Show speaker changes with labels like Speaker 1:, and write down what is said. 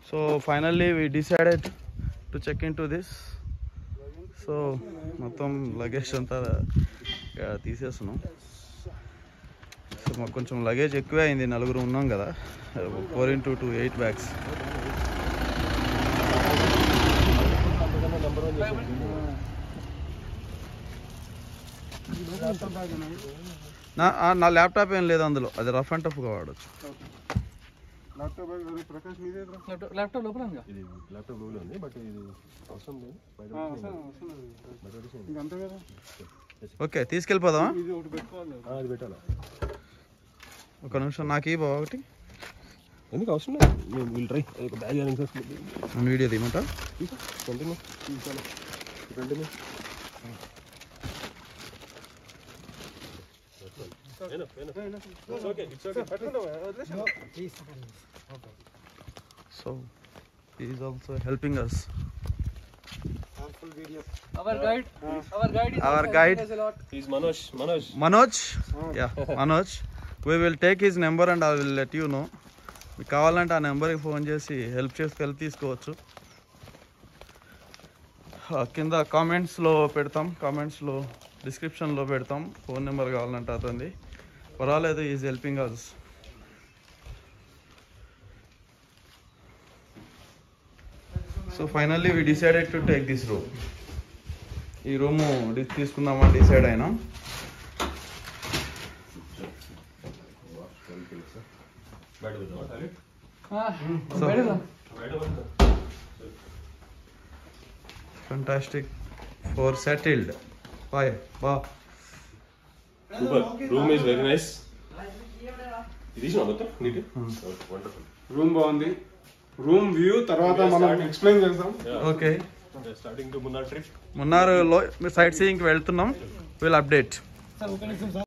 Speaker 1: So finally we decided to check in to this so మొత్తం luggage అంతా ఇక తీసేస్తున్నాం so మాకు కొంచెం లగేజ్ ఎక్కువే అయింది నలుగురు ఉన్నాం కదా four into two eight bags నా ఆ, నా ల్యాప్టాప్ ఏం లేదు అందులో అది రఫ్ అండ్ టఫ్గా వాడచ్చు
Speaker 2: ల్యాప్టాప్ అది ప్రకాష్ మీదే
Speaker 3: ల్యాప్టాప్ లోపల ఉందిగా?
Speaker 4: ఇది ల్యాప్టాప్ రూల్ ఉంది బట్ ఇది అవసరం లేదు బయట
Speaker 2: ఇంక అంతే కదా
Speaker 1: ఓకే తీసుకెళ్ళిపోదామా
Speaker 2: ఇది ఒకటి పెట్టుకోవాలి
Speaker 4: ఆ, అది పెట్టాలా
Speaker 1: ఒక నిమిషం నాకు ఈ బావ ఒకటి
Speaker 4: ఎందుకు అవసరం లేదు మేము వీల్ ట్రై ఒక బ్యాగ్ అరేంజ్
Speaker 1: నేను వీడియో తీయమంటా
Speaker 4: continue continue
Speaker 1: so is also helping us
Speaker 3: Our guide, our guide is
Speaker 1: Our
Speaker 3: also
Speaker 1: guide.
Speaker 3: helping us a lot.
Speaker 4: Is Manoj Manoj
Speaker 1: Manoj ya Manoj we will take his number and I will let you know మీకు కావాలంటే ఆ నెంబర్కి phone చేసి help చేసుకెళ్ళి తీసుకోవచ్చు ఆ, కింద కామెంట్స్లో పెడతాం కామెంట్స్లో డిస్క్రిప్షన్లో పెడతాం ఫోన్ నెంబర్ కావాలంటే అతనిది పర్వాలేదు is helping us so finally we decided to take this room ఈ రూము తీసుకుందామని డిసైడ్ అయినా
Speaker 3: Ah,
Speaker 1: So-
Speaker 3: better than-
Speaker 1: fantastic for settled bye bye
Speaker 4: super room is very nice ఇది ఇచ్చిన మొత్తం నీట్ వండర్ఫుల్
Speaker 2: రూమ్ బాగుంది రూమ్ వ్యూ తర్వాత మనం explain చేస్తాం
Speaker 1: okay
Speaker 4: starting to Munnar trip
Speaker 1: మున్నారులో సైట్ సీయింగ్కి వెళ్తున్నాం will update
Speaker 3: Sir, open it, sir.